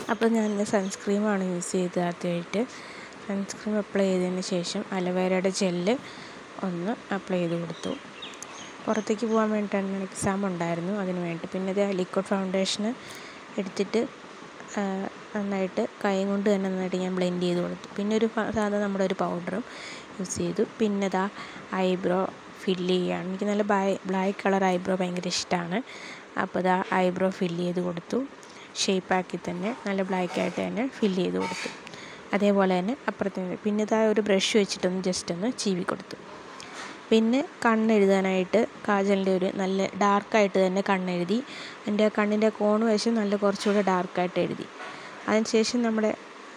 അപ്പോൾ ഞാൻ ഇന്ന് സൺസ്ക്രീമാണ് യൂസ് ചെയ്തത് ആദ്യമായിട്ട് സൺസ്ക്രീം അപ്ലൈ ചെയ്തതിന് ശേഷം അലവേരയുടെ ജെല്ല് ഒന്ന് അപ്ലൈ ചെയ്ത് കൊടുത്തു പുറത്തേക്ക് പോകാൻ വേണ്ടിയിട്ടാണ് എക്സാം ഉണ്ടായിരുന്നു അതിന് വേണ്ടി പിന്നെ ഇത് ലിക്വിഡ് ഫൗണ്ടേഷന് എടുത്തിട്ട് നന്നായിട്ട് കൈ കൊണ്ട് തന്നെ നന്നായിട്ട് ഞാൻ ബ്ലെൻഡ് ചെയ്ത് കൊടുത്തു പിന്നെ ഒരു സാധാ നമ്മുടെ ഒരു പൗഡറും യൂസ് ചെയ്തു പിന്നെ ഇതാ ഐബ്രോ ഫില്ല് ചെയ്യുകയാണ് എനിക്ക് നല്ല ബ്ലാക്ക് കളർ ഐബ്രോ ഭയങ്കര ഇഷ്ടമാണ് അപ്പോൾ ഇതാ ഐബ്രോ ഫില്ല് ചെയ്ത് കൊടുത്തു ഷേപ്പാക്കി തന്നെ നല്ല ബ്ലാക്ക് ആയിട്ട് തന്നെ ഫില്ല് ചെയ്ത് കൊടുത്തു അതേപോലെ തന്നെ അപ്പുറത്ത് പിന്നെ ഇതാ ഒരു ബ്രഷ് വെച്ചിട്ടൊന്ന് ജസ്റ്റ് ഒന്ന് ചീവി കൊടുത്തു പിന്നെ കണ്ണെഴുതാനായിട്ട് കാജലിൻ്റെ ഒരു നല്ല ഡാർക്കായിട്ട് തന്നെ കണ്ണെഴുതി എൻ്റെ കണ്ണിൻ്റെ കോണ് വശം നല്ല കുറച്ചുകൂടെ ഡാർക്കായിട്ട് എഴുതി അതിനുശേഷം നമ്മുടെ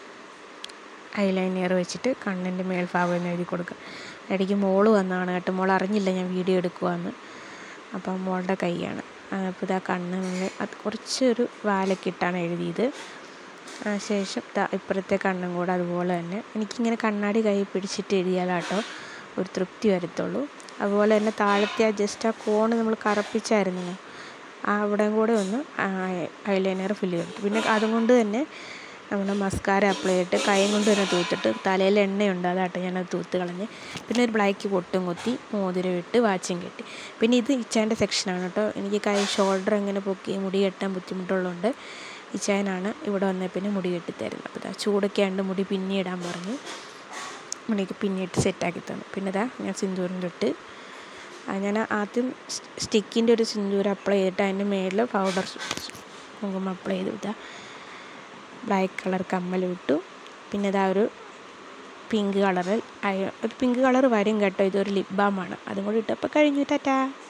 ഐലൈനർ വെച്ചിട്ട് കണ്ണിൻ്റെ മേൽഭാഗം ഒന്ന് എഴുതി കൊടുക്കുക ഇടയ്ക്ക് മോള് വന്നതാണ് കേട്ടോ മോൾ അറിഞ്ഞില്ല ഞാൻ വീഡിയോ എടുക്കുവാന്ന് അപ്പം മോളുടെ കൈയാണ് അപ്പോൾ ഇതാ കണ്ണ് അത് കുറച്ചൊരു വാലൊക്കെ ഇട്ടാണ് എഴുതിയത് ശേഷം ഇപ്പുറത്തെ കണ്ണും കൂടെ അതുപോലെ തന്നെ എനിക്കിങ്ങനെ കണ്ണാടി കൈ പിടിച്ചിട്ട് എഴുതിയാലാട്ടോ ഒരു തൃപ്തി വരത്തുള്ളൂ അതുപോലെ തന്നെ താഴത്തെ ആ ജസ്റ്റ് ആ കോണ് നമ്മൾ കറപ്പിച്ചായിരുന്നു ആ അവിടെയും കൂടെ ഒന്ന് ഐലൈനർ ഫില്ല് ചെയ്തു പിന്നെ അതുകൊണ്ട് തന്നെ നമ്മുടെ മസ്കാര അപ്ലൈ ചെയ്തിട്ട് കൈ കൊണ്ട് തന്നെ തൂത്തിട്ട് തലയിൽ എണ്ണയുണ്ട് അതാട്ടെ ഞാനത് തൂത്ത് കളഞ്ഞ് പിന്നെ ഒരു ബ്ലാക്ക് പൊട്ടും കുത്തി മോതിരം ഇട്ട് വാച്ചും കെട്ടി പിന്നെ ഇത് ഇച്ചാൻ്റെ സെക്ഷനാണ് കേട്ടോ എനിക്ക് കൈ ഷോൾഡർ എങ്ങനെ പൊക്കി മുടി കെട്ടാൻ ബുദ്ധിമുട്ടുള്ളതുകൊണ്ട് ഇച്ചായനാണ് ഇവിടെ വന്നേ പിന്നെ മുടി കെട്ടിത്തരുന്നത് അപ്പോൾ ഇതാ ചൂടൊക്കെ ആണ്ട് മുടി പിന്നെ ഇടാൻ പറഞ്ഞു മുടിക്ക് പിന്നിട്ട് സെറ്റാക്കി തന്നു പിന്നെ ഇതാ ഞാൻ സിന്ദൂരം തൊട്ട് ഞാൻ ആദ്യം സ്റ്റിക്കിൻ്റെ ഒരു സിന്ദൂരം അപ്ലൈ ചെയ്തിട്ട് അതിൻ്റെ മേളിൽ പൗഡർ കുങ്കുമം അപ്ലൈ ചെയ്തു ഇതാ ബ്ലാക്ക് കളർ കമ്മൽ ഇട്ടു പിന്നെ ഇതാ ഒരു പിങ്ക് കളറിൽ ഒരു പിങ്ക് കളർ വരും കേട്ടോ ഇതൊരു ലിപ് ബാമാണ് അതും കൂടി ഇട്ടപ്പോൾ കഴിഞ്ഞു ടാറ്റാ